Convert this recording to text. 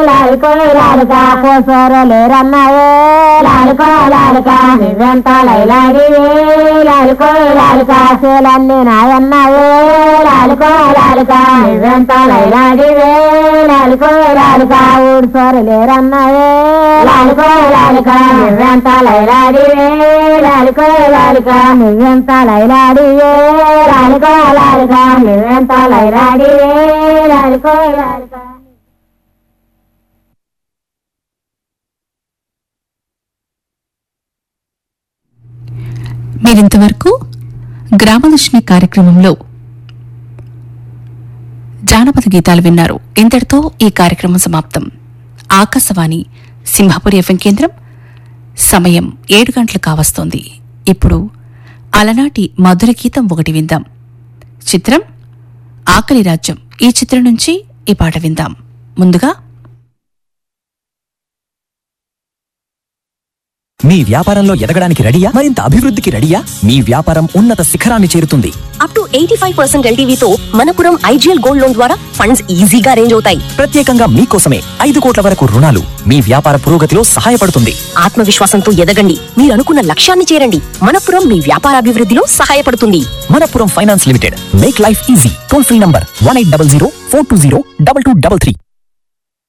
లాలుకో లాలుక కోసోరలేరన్నాయే లాలుకో లాలుక నువ్వెంత లైలాడివే లాలుకో లాలుక చేలన్నీ నాయన్నాయే లాలుకో లాలుక నువ్వెంత లైలాడివే లాలుకో లాలుక ఊడ్సోరలేరన్నాయే లాలుకో లాలుక నువ్వెంత లైలాడివే లాలుకో లాలుక నువ్వెంత లైలాడివే లాలుకో లాలుక నువ్వెంత లైలాడివే లాలుకో లాలుక మీరింతవరకు గ్రామదర్శిని కార్యక్రమంలో జానపద గీతాలు విన్నారు ఇంతటితో ఈ కార్యక్రమం సమాప్తం ఆకాశవాణి సింహపురి ఎఫ్ఎం కేంద్రం సమయం ఏడు గంటలు కావస్తోంది ఇప్పుడు అలనాటి మధుర గీతం ఒకటి విందాం చిత్రం ఆకలి రాజ్యం ఈ చిత్రం నుంచి ఈ పాట విందాం ముందుగా మీ వ్యాపారంలో ఎదగడానికి రెడీయా మరింత అభివృద్ధికి రెడీయా మీ వ్యాపారం ఉన్నత శిఖరాన్ని చేరుతుంది up to eighty five percent ఎల్టీవీతో మనపురం ఐజీఎల్ గోల్డ్ లోన్ ద్వారా ఫండ్స్ ఈజీగా రేంజ్ అవుతాయి ప్రత్యేకంగా మీకోసమే ఐదు కోట్ల వరకు రుణాలు మీ వ్యాపార పురోగతిలో సహాయపడుతుంది ఆత్మవిశ్వాసంతో ఎదగండి మీరు అనుకున్న లక్ష్యాన్ని చేరండి మనపురం మీ వ్యాపారాభివృద్ధిలో సహాయపడుతుంది Manappuram finance limited make life easy toll free number one eight double zero four two zero double two double three